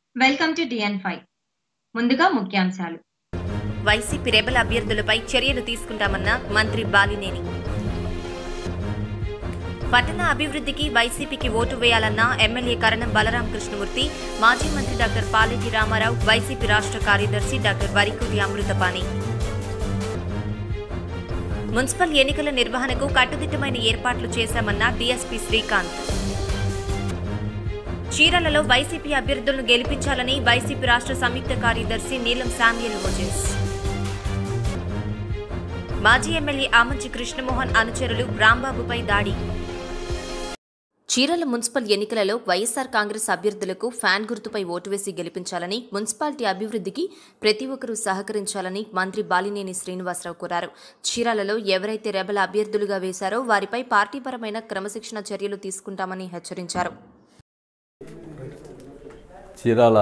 Welcome to డిఎన్ five ముందుగా ముఖ్యాంశాలు YCP rebel అభ్యర్థులపై చర్యలు తీసుకుంటామన్న మంత్రి బాలినేని పట్టణ అభివృద్ధికి వైసీపీకి ఓటు వేయాలన్న ఎమ్మెల్యే కరణం బలరాం కృష్ణమూర్తి మాజీ మంత్రి డాక్టర్ పాలెటి రామారావు వైసీపీ రాష్ట్ర కార్యదర్శి డాక్టర్ వరికుటి అమృతపాణి మున్సిపల్ ఎన్నికల నిర్వహణకు కట్టుదిట్టమైన ఏర్పాట్లు చేశామన్న డీఎస్పీ శ్రీకాంత్ చీరలలో వైసీపీ అభ్యర్థులను గెలిపించాలని వైసీపీ రాష్ట్ర సంయుక్త కార్యదర్శి నీలం శామ్యుల్ మోజెస్ మాజీ ఎమ్మెల్యే ఆమంచి కృష్ణమోహన్ అనుచరులు రాంబాబుపై దాడి చీరల మున్సిపల్ ఎన్నికలలో వైఎస్సార్ కాంగ్రెస్ అభ్యర్థులకు ఫ్యాన్ గుర్తుపై ఓటు వేసి గెలిపించాలని మున్సిపాలిటీ అభివృద్ధికి ప్రతి ఒక్కరూ సహకరించాలని మంత్రి బాలినేని శ్రీనివాసరావు కోరారు చీరాలలో ఎవరైతే రెబల అభ్యర్థులుగా వేశారో వారిపై పార్టీపరమైన క్రమశిక్షణ చర్యలు తీసుకుంటామని హెచ్చరించారు చీరాల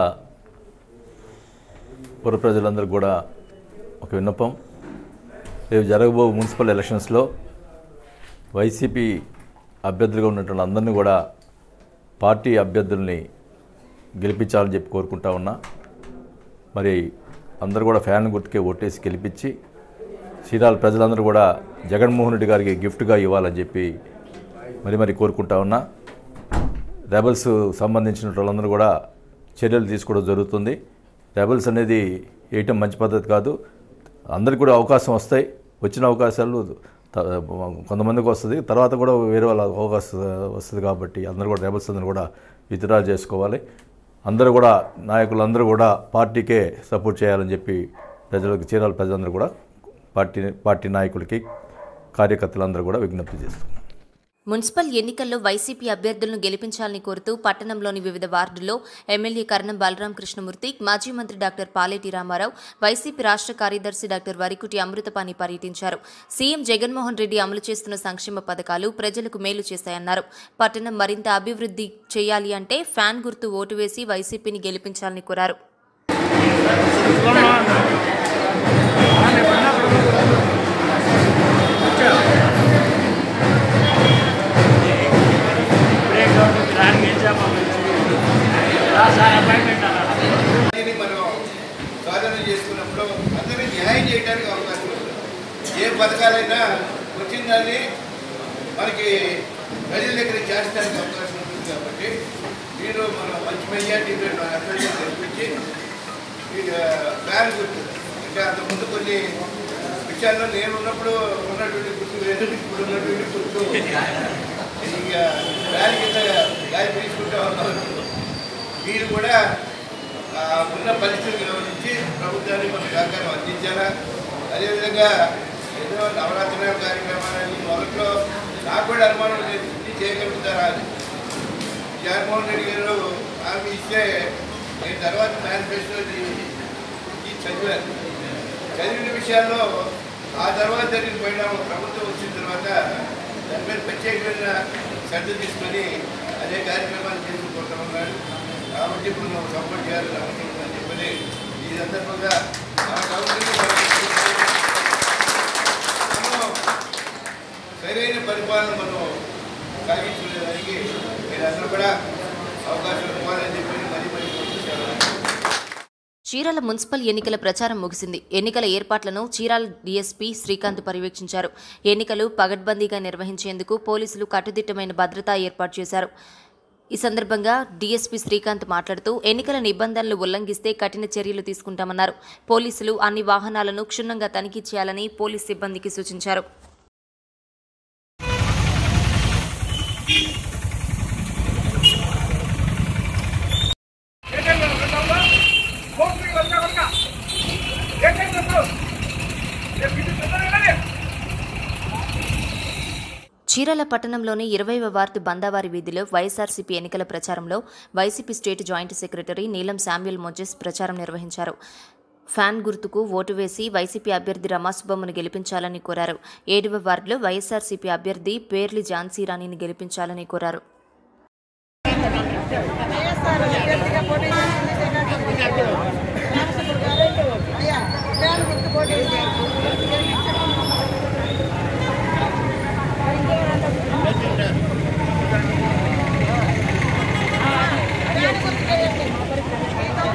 పుర ప్రజలందరూ కూడా ఒక విన్నపం రేపు జరగబో మున్సిపల్ ఎలక్షన్స్లో వైసీపీ అభ్యర్థులుగా ఉన్నటువంటి అందరినీ కూడా పార్టీ అభ్యర్థుల్ని గెలిపించాలని చెప్పి కోరుకుంటా ఉన్నా మరి అందరూ కూడా ఫ్యాన్ గుర్తుకే ఓటేసి గెలిపించి చీరాల ప్రజలందరూ కూడా జగన్మోహన్ రెడ్డి గారికి గిఫ్ట్గా ఇవ్వాలని చెప్పి మరి మరి కోరుకుంటా ఉన్నా రెబల్స్ సంబంధించిన వాళ్ళందరూ కూడా చర్యలు తీసుకోవడం జరుగుతుంది రెబల్స్ అనేది వేయటం మంచి పద్ధతి కాదు అందరికీ కూడా అవకాశం వస్తాయి వచ్చిన అవకాశాలు త- కొంతమందికి వస్తుంది తర్వాత కూడా వేరే వాళ్ళ అవకాశం వస్తుంది కాబట్టి అందరూ కూడా రెబల్స్ అందరూ కూడా విత్డ్రా చేసుకోవాలి అందరూ కూడా నాయకులందరూ కూడా పార్టీకే సపోర్ట్ చేయాలని చెప్పి ప్రజలకు చీరాల ప్రజలందరూ కూడా పార్టీ పార్టీ నాయకులకి కార్యకర్తలందరూ కూడా విజ్ఞప్తి చేస్తున్నారు మున్సిపల్ ఎన్నికల్లో వైసీపీ అభ్యర్థులను గెలిపించాలని కోరుతూ పట్టణంలోని వివిధ వార్డుల్లో ఎమ్మెల్యే కరణం బలరాం కృష్ణమూర్తి మాజీ మంత్రి డాక్టర్ పాలేటి రామారావు వైసీపీ రాష్ట్ర కార్యదర్శి డాక్టర్ వరికుటి అమృతపాణి పర్యటించారు సీఎం జగన్మోహన్ రెడ్డి అమలు చేస్తున్న సంక్షేమ పథకాలు ప్రజలకు మేలు చేశాయన్నారు పట్టణం మరింత అభివృద్ధి చేయాలి అంటే ఫ్యాన్ గుర్తు ఓటు వేసి వైసీపీని గెలిపించాలని కోరారు దీన్ని మనం సాధన చేసుకున్నప్పుడు అందరినీ న్యాయం చేయడానికి అవకాశం ఉంది ఏ పథకాలైనా వచ్చిన దాన్ని మనకి ప్రజల దగ్గర చేర్చడానికి అవకాశం ఉంటుంది కాబట్టి మీరు మనం మంచి మెజార్టీతో అభ్యర్థులు తెప్పించి ఫ్యాన్ గుర్తు అంటే అంతకుముందు కొన్ని విషయాల్లో నేను ఉన్నప్పుడు ఉన్నటువంటి గుర్తు వేరు ఇప్పుడు ఉన్నటువంటి గుర్తు ఇక ఫ్యాన్ కింద గాలి తీసుకుంటా ఉన్నారు మీరు కూడా ఆ, ఉన్న పరిస్థితులు గమనించి ప్రభుత్వానికి మన సహకారం అందించాలా అదేవిధంగా ఏదో నవరాత్రి కార్యక్రమాలని మొదట్లో నాకు కూడా అనుమానం లేదు ఇది చేయగలుగుతారా అని జగన్మోహన్ రెడ్డి గారు హామీ ఇస్తే నేను తర్వాత మేనిఫెస్టో చదివాను చదివిన విషయాల్లో ఆ తర్వాత జరిగిన పరిణామం ప్రభుత్వం వచ్చిన తర్వాత దాని మీద ప్రత్యేకమైన శ్రద్ధ తీసుకొని అదే కార్యక్రమాలు చేసుకుంటా ఉన్నాడు కాబట్టి ఇప్పుడు మనం సపోర్ట్ చేయాలని అనుకుంటున్నాను చెప్పని ఈ సందర్భంగా మన కౌన్సిల్ మనం సరైన పరిపాలన మనం సాగించుకునేదానికి మీరందరూ కూడా అవకాశం ఇవ్వాలని చెప్పి మరీ మరీ కోరుకుంటున్నాను చీరాల మున్సిపల్ ఎన్నికల ప్రచారం ముగిసింది ఎన్నికల ఏర్పాట్లను చీరాల డీఎస్పీ శ్రీకాంత్ పర్యవేక్షించారు ఎన్నికలు పగడ్బందీగా నిర్వహించేందుకు పోలీసులు కట్టుదిట్టమైన భద్రతా ఏర్పాటు చేశారు ఈ సందర్భంగా డీఎస్పీ శ్రీకాంత్ మాట్లాడుతూ ఎన్నికల నిబంధనలు ఉల్లంఘిస్తే కఠిన చర్యలు తీసుకుంటామన్నారు పోలీసులు అన్ని వాహనాలను క్షుణ్ణంగా తనిఖీ చేయాలని పోలీస్ సిబ్బందికి సూచించారు చీరాల పట్టణంలోని ఇరవైవ వార్డు బందావారి వీధిలో వైఎస్ఆర్సీపీ ఎన్నికల ప్రచారంలో YCP state joint secretary Neelam Samuel Moses ప్రచారం నిర్వహించారు ఫ్యాన్ గుర్తుకు ఓటు వేసి వైసీపీ అభ్యర్థి రమాసుబ్బమ్మను గెలిపించాలని కోరారు ఏడవ వార్డులో వైఎస్ఆర్సీపీ అభ్యర్థి పేర్లి ఝాన్సీ రాణిని గెలిపించాలని కోరారు వైఎస్ఆర్ అభ్యర్థిగా పోటీ చేసింది జగన్ రామచంద్ర గారు అయ్యా ఫ్యాన్ గుర్తు పోటీ చేసి ఫ్యాన్ గుర్తు చేయండి.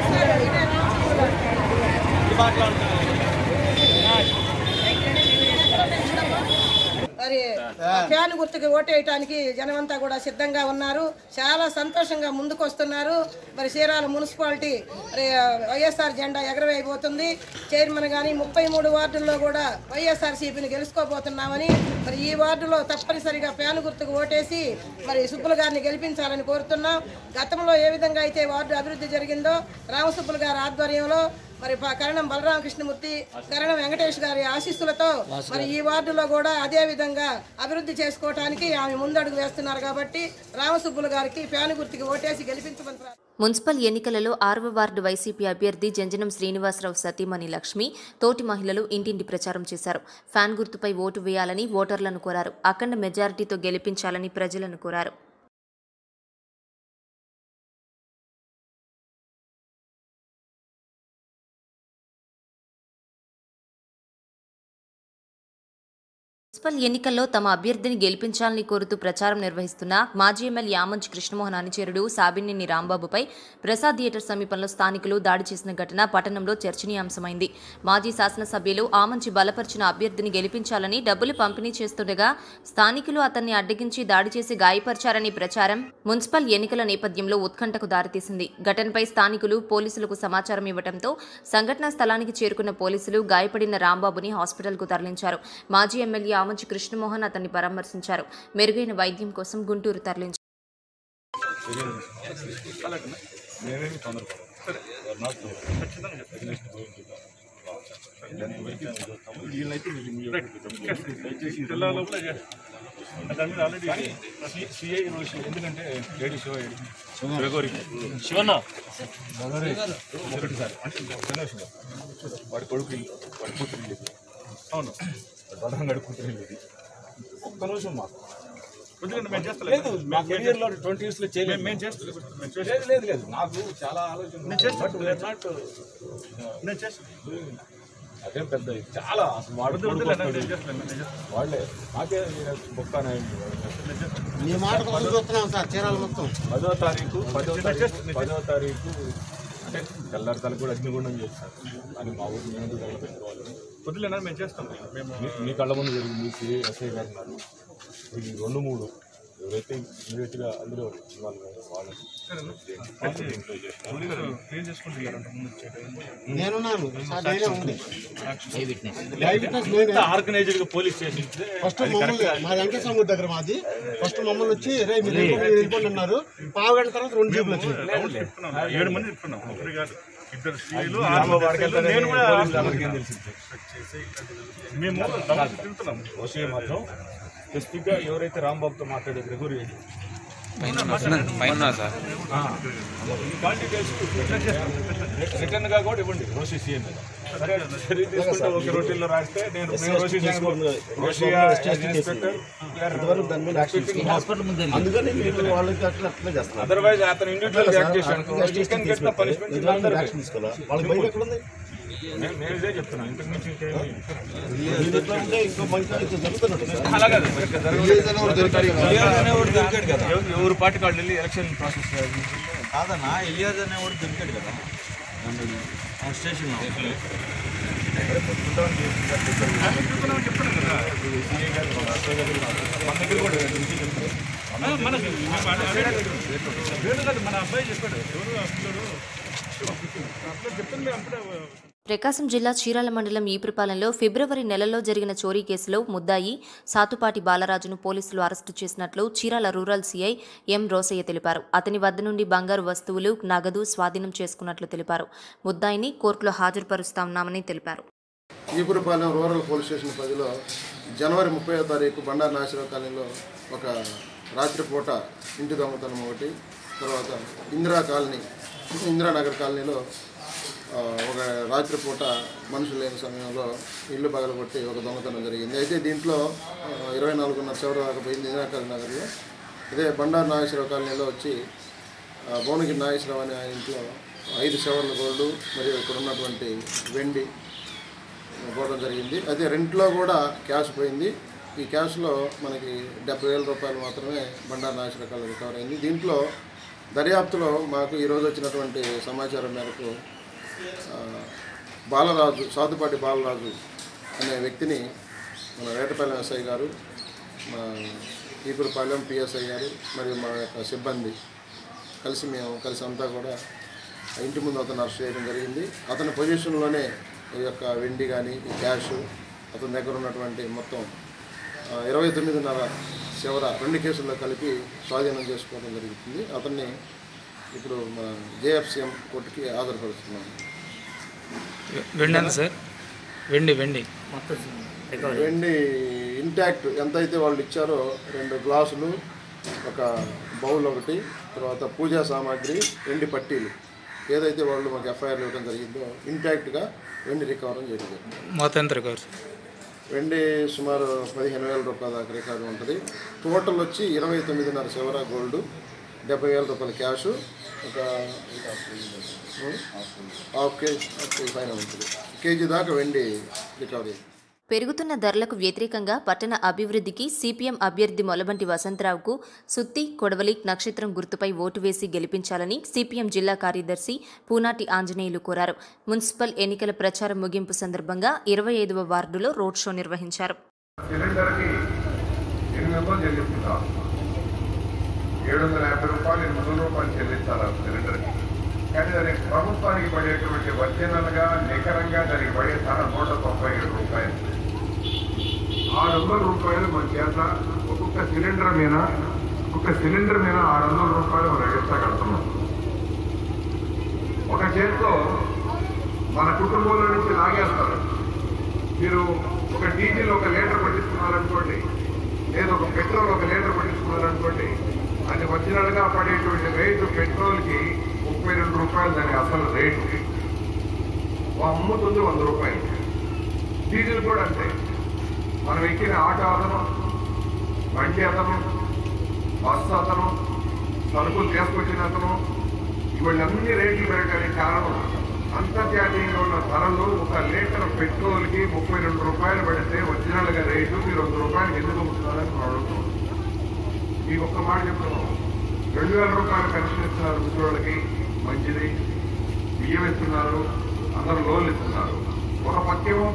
మరి ఫ్యాన్ గుర్తుకి ఓటేయటానికి జనమంతా కూడా సిద్ధంగా ఉన్నారు చాలా సంతోషంగా ముందుకు వస్తున్నారు మరి చీరాల మున్సిపాలిటీ మరి వైఎస్ఆర్ జెండా ఎగరవేయబోతుంది చైర్మన్ కానీ ముప్పై మూడు వార్డుల్లో కూడా వైఎస్ఆర్ సిపిని గెలుచుకోబోతున్నామని మరి ఈ వార్డులో తప్పనిసరిగా ఫ్యాన్ గుర్తుకు ఓటేసి మరి సుబ్బులు గారిని గెలిపించాలని కోరుతున్నాం గతంలో ఏ విధంగా అయితే వార్డు అభివృద్ధి జరిగిందో రామసుబ్బులు గారి ఆధ్వర్యంలో మరి ప- కరణం బలరామకృష్ణమూర్తి కరణం వెంకటేష్ గారి ఆశీస్సులతో మరి ఈ వార్డులో కూడా అదే విధంగా అభివృద్ధి చేసుకోవటానికి ఆమె ముందడుగు వేస్తున్నారు కాబట్టి రామసుబ్బులు గారికి ఫ్యాన్ గుర్తుకి ఓటేసి గెలిపించమని ప్రా- మున్సిపల్ ఎన్నికలలో ఆరవ వార్డు వైసీపీ అభ్యర్థి జంజనం శ్రీనివాసరావు సతీమణి లక్ష్మి తోటి మహిళలు ఇంటింటి ప్రచారం చేశారు ఫ్యాన్ గుర్తుపై ఓటు వేయాలని ఓటర్లను కోరారు అఖండ మెజారిటీతో గెలిపించాలని ప్రజలను కోరారు మున్సిపల్ ఎన్నికల్లో తమ అభ్యర్థిని గెలిపించాలని కోరుతూ ప్రచారం నిర్వహిస్తున్న మాజీ ఎమ్మెల్యే ఆమంచి కృష్ణమోహన్ అనుచరుడు సాబినేని రాంబాబుపై ప్రసాద్ థియేటర్ సమీపంలో స్థానికులు దాడి చేసిన ఘటన పట్టణంలో చర్చనీయాంశమైంది మాజీ శాసనసభ్యులు ఆమంచి బలపరిచిన అభ్యర్థిని గెలిపించాలని డబ్బులు పంపిణీ చేస్తుండగా స్థానికులు అతన్ని అడ్డగించి దాడి చేసి గాయపరిచారని ప్రచారం మున్సిపల్ ఎన్నికల నేపథ్యంలో ఉత్కంఠకు దారితీసింది ఘటనపై స్థానికులు పోలీసులకు సమాచారం ఇవ్వడంతో సంఘటనా స్థలానికి చేరుకున్న పోలీసులు గాయపడిన రాంబాబుని హాస్పిటల్కు తరలించారు మాజీ ఎమ్మెల్యే ఆమంచి కృష్ణమోహన్ అతన్ని పరామర్శించారు మెరుగైన వైద్యం కోసం గుంటూరు తరలించారు దాని మీద ఆల్రెడీ సిఐ ఎందుకంటే లేడీ శివ గ్రెగోరి శివన్న ఒకటిసారి అంటే ఒక్క నిమిషం. వాడి కొడుకు ఇల్లు, వాడి కూతురు ఇల్లు ఇది. అవును బలరాం గడి కూతురు ఇల్లు ఇది. ఒక్క నిమిషం మాకు లేదు మా కెరియర్ లో ట్వంటీ ఇయర్స్ లో చేయలేదు మేము చేస్తాం లేదు లేదు లేదు నాకు చాలా ఆలోచన నేను చేస్తాను నాట్ నేను చేస్తాను అదేం పెద్ద ఇది. చాలా అసలు వాడు కొడుకు వస్తాడు. వాళ్ళే నాకే బొక్క మీ మాట కోసం చూస్తున్నాం సార్ చీరాల మొత్తం పదో తారీఖు పదో తారీఖు పదో తారీఖు అంటే తెల్లారి తల కూడా అగ్నిగుండం చేస్తారు కానీ మా ఊరు మేము ఎందుకు పెట్టుకోవాలి పొద్దులేనా మేము చేస్తాం మేము మీ కళ్ళ ముందు జరిగింది మీ సిఐ ఎస్ఐ గారు ఉన్నారు ఇది రెండు మూడు ఎవరైతే ఇమీడియట్గా అందులో ఇన్వాల్వ్ అయ్యారో వాళ్ళని దీంట్లో చేస్తారు నేనున్నాను సార్ నేనే ఉంది లైవ్ విట్నెస్ నేనే ఆర్గనైజ్డ్ గా పోలీస్ స్టేషన్ ఫస్ట్ మమ్మల్ని మా వెంకటేశ్వర గుడి దగ్గర మాది ఫస్ట్ మమ్మల్ని వచ్చి రే మీరు వెళ్ళిపోండి, మీరు వెళ్ళిపోండి అన్నారు పావు గంట తర్వాత రెండు జీపులు వచ్చినాయి ఏడు మంది చెప్తున్నాం ఒకరు కాదు ఇద్దరు స్త్రీలు నేను కూడా మేము తిరుగుతున్నాం ఓసీ మాత్రం స్పెసిఫిక్గా ఎవరైతే రాంబాబుతో మాట్లాడే గ్రెగోరి పైన సార్ రిటర్న్ గా కూడా ఇవ్వండి రోషి సీఎం మీద సరే చర్య తీసుకుంటే ఒక రొటీన్లో రాస్తే నేను మేము రోషి తీసుకుంటాం రోషి ఇన్స్పెక్టర్ అందుకని మీరు వాళ్ళకి అట్లా అట్లా చేస్తున్నారు అదర్వైజ్ అతను ఇండివిజువల్ యాక్ట్ చేశాను you can get the punishment action తీసుకోవాలా వాళ్ళకి భయం ఎక్కడ ఉంది నేను ఇదే చెప్తున్నాను ఇంతకు మించి ఇంకేమీ మీరు ఎట్లా ఉంటే ఇంకో మంచి ఇంకా జరుగుతున్నట్టు సార్ అలాగే ఎవరు- ఎవరు పార్టీ కార్డు వెళ్ళి ఎలక్షన్ ప్రాసెస్ కాదన్నా ఎలియాజ్ అనేవాడు దొరికాడు కదా స్టేషన్ మన దగ్గర కూడా మనకి మన అబ్బాయి చెప్పాడు ఎవరు ఆ పిల్లడు అప్పుడు చెప్పింది అప్పుడే ప్రకాశం జిల్లా చీరాల మండలం ఈపురపాలెంలో ఫిబ్రవరి నెలలో జరిగిన చోరీ కేసులో ముద్దాయి సాతుపాటి బాలరాజును పోలీసులు అరెస్టు చేసినట్లు Chirala rural CI M Rosaiah తెలిపారు అతని వద్ద నుండి బంగారు వస్తువులు నగదు స్వాధీనం చేసుకున్నట్లు తెలిపారు ముద్దాయిని కోర్టులో హాజరుపరుస్తా ఉన్నామని తెలిపారు ఈపురపాలెం రూరల్ పోలీస్ స్టేషన్ పరిధిలో జనవరి ముప్పై తారీఖు బండారు నాగేశ్వరరావు కాలనీలో ఒక రాత్రిపూట ఇంటి దొంగతనం ఒకటి తర్వాత ఇందిరా కాలనీ ఇందిరానగర్ కాలనీలో ఆ, ఒక రాత్రిపూట మనుషులు లేని సమయంలో ఇల్లు పగలగొట్టి ఒక దొంగతనం జరిగింది అయితే దీంట్లో ఆ, ఇరవై నాలుగున్నర చివరి దాకా పోయింది ఇందిరాకాలనీ నగర్లో ఇదే బండారు నాగేశ్వరరావు కాలనీలో వచ్చి ఆ, భువనగిరి నాగేశ్వరరావు అనే ఆయన ఇంట్లో ఐదు సెవర్ల గోల్డ్ మరియు ఇక్కడ ఉన్నటువంటి వెండి పోవడం జరిగింది అయితే రెంట్లో కూడా క్యాష్ పోయింది ఈ క్యాష్లో మనకి డెబ్బై వేల రూపాయలు మాత్రమే బండారు నాశనకాలు రికవర్ అయింది దీంట్లో దర్యాప్తులో మాకు ఈరోజు వచ్చినటువంటి సమాచారం మేరకు ఆ, బాలరాజు సాధుపాటి బాలరాజు అనే వ్యక్తిని మన వేటపాలెం ఎస్ఐ గారు మా ఈపురపాలెం పిఎస్ఐ గారు మరియు మా యొక్క సిబ్బంది కలిసి మేము కలిసి అంతా కూడా ఆ ఇంటి ముందు అతను అరెస్ట్ చేయడం జరిగింది అతని పొజిషన్లోనే ఈ యొక్క వెండి కానీ ఈ క్యాష్ అతని దగ్గర ఉన్నటువంటి మొత్తం ఆ, ఇరవై తొమ్మిదిన్నర చివర రెండు కేసుల్లో కలిపి స్వాధీనం చేసుకోవడం జరుగుతుంది అతన్ని ఇప్పుడు మన జేఎఫ్సిఎం కోర్టుకి హాజరుపరుస్తున్నాం వెండి ఎంత సార్ వెండి వెండి వెండి ఇంటాక్ట్ ఎంతైతే వాళ్ళు ఇచ్చారో రెండు గ్లాసులు ఒక బౌల్ ఒకటి తర్వాత పూజా సామాగ్రి వెండి పట్టీలు ఏదైతే వాళ్ళు మాకు ఎఫ్ఐఆర్ ఇవ్వడం జరిగిందో ఇంటాక్ట్గా వెండి రికవర్ చేయడం జరిగింది మొత్తం ఎంత రికవర్ సార్ వెండి సుమారు పదిహేను వేల రూపాయల దాకా రికార్డు ఉంటుంది టోటల్ వచ్చి ఇరవై తొమ్మిదిన్నర చివర గోల్డ్ డెబ్బై వేల రూపాయల క్యాష్ ఒక హాఫ్ కేజీ హాఫ్ కేజీ పైన ఉంటుంది కేజీ దాకా వెండి రికవరీ పెరుగుతున్న ధరలకు వ్యతిరేకంగా పట్టణ అభివృద్ధికి సిపిఎం అభ్యర్థి మొలబంటి వసంతరావుకు సుత్తి కొడవలి నక్షత్రం గుర్తుపై ఓటు వేసి గెలిపించాలని సిపిఎం జిల్లా కార్యదర్శి పూనాటి ఆంజనేయులు కోరారు మున్సిపల్ ఎన్నికల ప్రచారం ముగింపు సందర్భంగా ఇరవై ఐదవ వార్డులో రోడ్ షో నిర్వహించారు సిలిండర్కి ఎనిమిది వందలు చెల్లిస్తున్నాం ఏడు వందల యాభై రూపాయలు ఎనిమిది వందల రూపాయలు చెల్లించాలి ఆ సిలిండర్కి కానీ దానికి ప్రభుత్వానికి పడేటువంటి ఒరిజినల్గా నికరంగా దానికి పడే ధర నూట తొంభై ఏడు రూపాయలు ఆరు వందల రూపాయలు మన చేత ఒక్కొక్క సిలిండర్ మీద ఒక్క సిలిండర్ మీద ఆరు వందల రూపాయలు మనం ఎక్స్ట్రా కడుతున్నాం ఒక చేతితో మన కుటుంబంలో నుంచి లాగేస్తారు మీరు ఒక డీజిల్ ఒక లీటర్ పట్టించుకున్నారనుకోండి లేదా ఒక పెట్రోల్ ఒక లీటర్ పట్టించుకున్నారనుకోండి అది ఒరిజినల్గా పడేటువంటి రేటు పెట్రోల్కి ముప్పై రెండు రూపాయలు దాని అసలు రేటు అమ్ముతుంది వంద రూపాయలు డీజిల్ కూడా అంతే మనం ఎక్కిన ఆటో అతను బండి అతను బస్సు అతను సరుకులు తీసుకొచ్చిన అతను ఇవన్నీ రేట్లు పెరగడానికి కారణం అంతర్జాతీయంగా ఉన్న ధరలు ఒక లీటర్ పెట్రోల్ కి ముప్పై రెండు రూపాయలు పెడితే ఒరిజినల్ గా రేటు మీరు వంద రూపాయలు ఎందుకు అమ్ముతున్నారని మనం అడుగుతాం మీకు ఒక్క మాట చెప్తున్నాం రెండు వేల రూపాయలు పెన్షన్ ఇస్తున్నారు ముసలికి మంచిది బియ్యం ఇస్తున్నారు అందరూ లోన్లు ఇస్తున్నారు ఒక పక్కేమో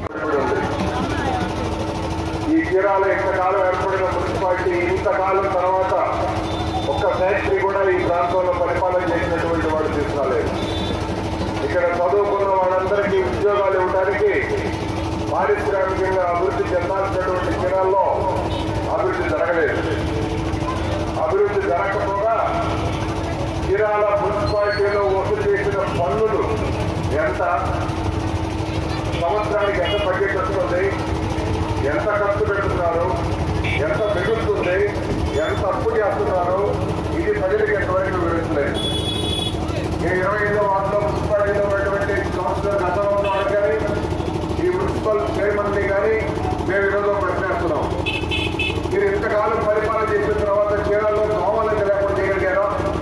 ఈ చీరాల ఇంతకాలం ఏర్పడిన మున్సిపాలిటీ ఇంతకాలం తర్వాత ఒక్క ఫ్యాక్టరీ కూడా ఈ ప్రాంతంలో పరిపాలన చేసినటువంటి వాడు తీసుకురాలేదు ఇక్కడ చదువుకున్న వాళ్ళందరికీ ఉద్యోగాలు ఇవ్వడానికి పారిశ్రామికంగా అభివృద్ధి చెందాల్సినటువంటి క్షణాల్లో అభివృద్ధి జరగలేదు అభివృద్ధి జరగకపోగా చీరాల మున్సిపాలిటీలో వసూలు చేసిన పన్నులు ఎంత సంవత్సరానికి ఎంత బడ్జెట్ వస్తుంది ఎంత ఖర్చు పెడుతున్నారు ఎంత మిగులుతుంది ఎంత అప్పు చేస్తున్నారు ఇది ప్రజలకు ఎంతవరకు వివరించలేదు ఈ ఇరవై ఐదో వార్డులో మున్సిపాలిటీలో ఉన్నటువంటి కౌన్సిలర్ గతంలో ఉన్నవాడు కానీ ఈ మున్సిపల్ చైర్మన్ని కానీ మేము ఈరోజు ప్రశ్నిస్తున్నాం మీరు ఇంతకాలం పరిపాలన చేసిన తర్వాత చీరాల్లో దోమలు లేకుండా చేయగలిగారా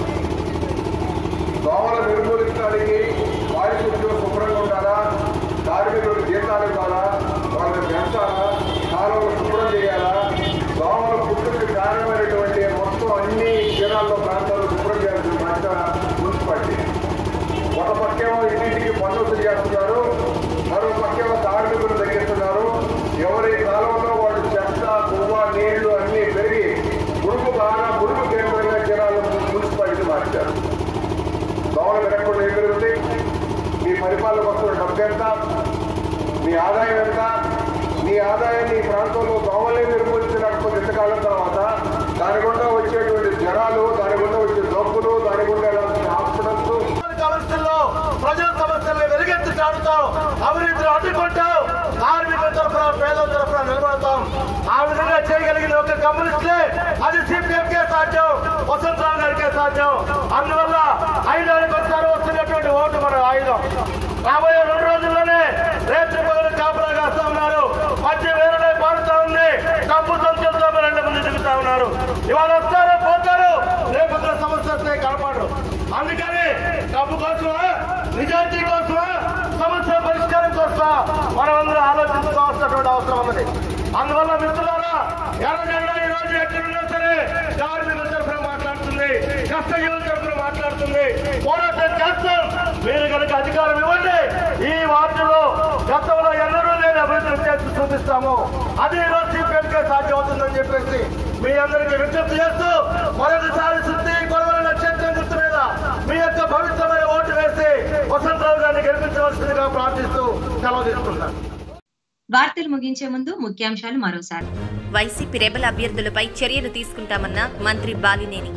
దోమలు నిర్మూలించడానికి పారిశుద్ధ్యం శుభ్రంగా ఉండాలా కార్మికులకు జీతాలు ఇవ్వాలా వాళ్ళని పెంచాలా కాలువలు శుభ్రం చేయాలా దోమల పుట్టుకు కారణమైనటువంటి మొత్తం అన్ని చీరాల్లో ప్రాంతాలు శుభ్రం చేయాల్సిన బాధ్యత మున్సిపాలిటీ ఒక పక్కేమో ఇంటింటికి పన్నులు చేస్తున్నారు మరో పక్కేమో కార్మికులు తగ్గిస్తున్నారు ఎవరి కాలంలో వాళ్ళు చెత్త పువ్వ నీళ్లు అన్ని పెరిగి మురుగు బాగా మురుగు కేంద్రంగా జనాలు మున్సిపాలిటీ మార్చారు దోమలు పెరగకుండా ఏం పెరుగుతాయి మీ పరిపాలన వస్తున్న డబ్బు ఎంత మీ ఆదాయం ఎంత మీ ఆదాయాన్ని ఈ ప్రాంతంలో దోమలే నిర్మూలించినప్పుడు ఇంతకాలం తర్వాత దాని గుండా వచ్చేటువంటి జ్వరాలు దాని గుండా వచ్చే జబ్బులు దాని గుండా వెళ్ళాల్సిన హాస్పిటల్స్ సమస్యల్లో ప్రజల సమస్యల్ని వెలుగెత్తి చాడుతాం అవినీతిని అడ్డుకుంటాం కార్మికుల తరఫున పేదల తరఫున నిలబడతాం ఆ విధంగా చేయగలిగిన ఒక కమ్యూనిస్టులే అది సిపిఎంకే సాధ్యం వసంతరావు గారికే సాధ్యం అందువల్ల ఐదానికి ఒకసారి వస్తున్నటువంటి ఓటు మన ఆయుధం రాబోయే రెండు రోజుల్లోనే రేపు పగలు కాపురా కాస్తా ఉన్నారు మధ్య వేరే పాడుతా ఉంది డబ్బు సంచులతో రెండు మంది దిగుతా ఉన్నారు ఇవాళ వస్తారు పోతారు రేపు ఇతర సమస్య వస్తే కనపడరు అందుకని డబ్బు కోసమా నిజాయితీ కోసమా సమస్య పరిష్కారం కోసమా మనమందరం ఆలోచించుకోవాల్సినటువంటి అవసరం ఉన్నది అందువల్ల మిత్రులారా ఎర్ర జెండా ఈ రోజు ఎక్కడున్నా సరే కార్మికుల తరఫున మాట్లాడుతుంది కష్టజీవుల తరఫున మాట్లాడుతుంది పోరాటం చేస్తాం మీరు కనుక అధికారం ఇవ్వండి ఈ వార్డులో గతంలో ఎన్నడూ లేని అభివృద్ధిని చేసి చూపిస్తాము అది ఈ రోజు సిపిఎంకే సాధ్యం అవుతుందని చెప్పేసి మీ అందరికీ విజ్ఞప్తి చేస్తూ మరొకసారి శుద్ధి గొడవల నక్షత్రం గుర్తు మీద మీ యొక్క భవిష్యమైన ఓటు వేసి వసంతరావు గారిని గెలిపించవలసిందిగా ప్రార్థిస్తూ సెలవు తీసుకుంటాను వార్తలు ముగించే ముందు ముఖ్యాంశాలు మరోసారి వైసీపీ రెబల్ అభ్యర్థులపై చర్యలు తీసుకుంటామన్న మంత్రి బాలినేని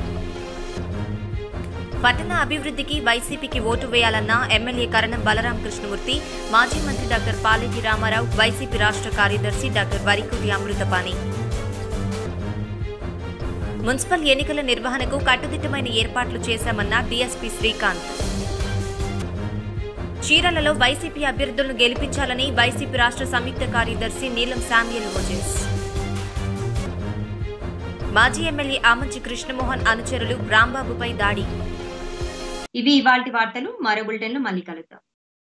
పట్టణ అభివృద్ధికి వైసీపీకి ఓటు వేయాలన్న ఎమ్మెల్యే కరణం బలరాం కృష్ణమూర్తి మాజీ మంత్రి డాక్టర్ పాలెటి రామారావు వైసీపీ రాష్ట్ర కార్యదర్శి డాక్టర్ వరికుటి అమృతపాణి మున్సిపల్ ఎన్నికల నిర్వహణకు కట్టుదిట్టమైన ఏర్పాట్లు చేశామన్న డీఎస్పీ శ్రీకాంత్ చీరలలో వైసీపీ అభ్యర్థులను గెలిపించాలని వైసీపీ రాష్ట్ర సంయుక్త కార్యదర్శి నీలం శామ్యుల్ మోజెస్ మాజీ ఎమ్మెల్యే ఆమంచి కృష్ణమోహన్ అనుచరులు రాంబాబుపై దాడి ఇవి ఇవాల్టి వార్తలు మరో బులెటిన్లో మళ్ళీ కలుద్దాం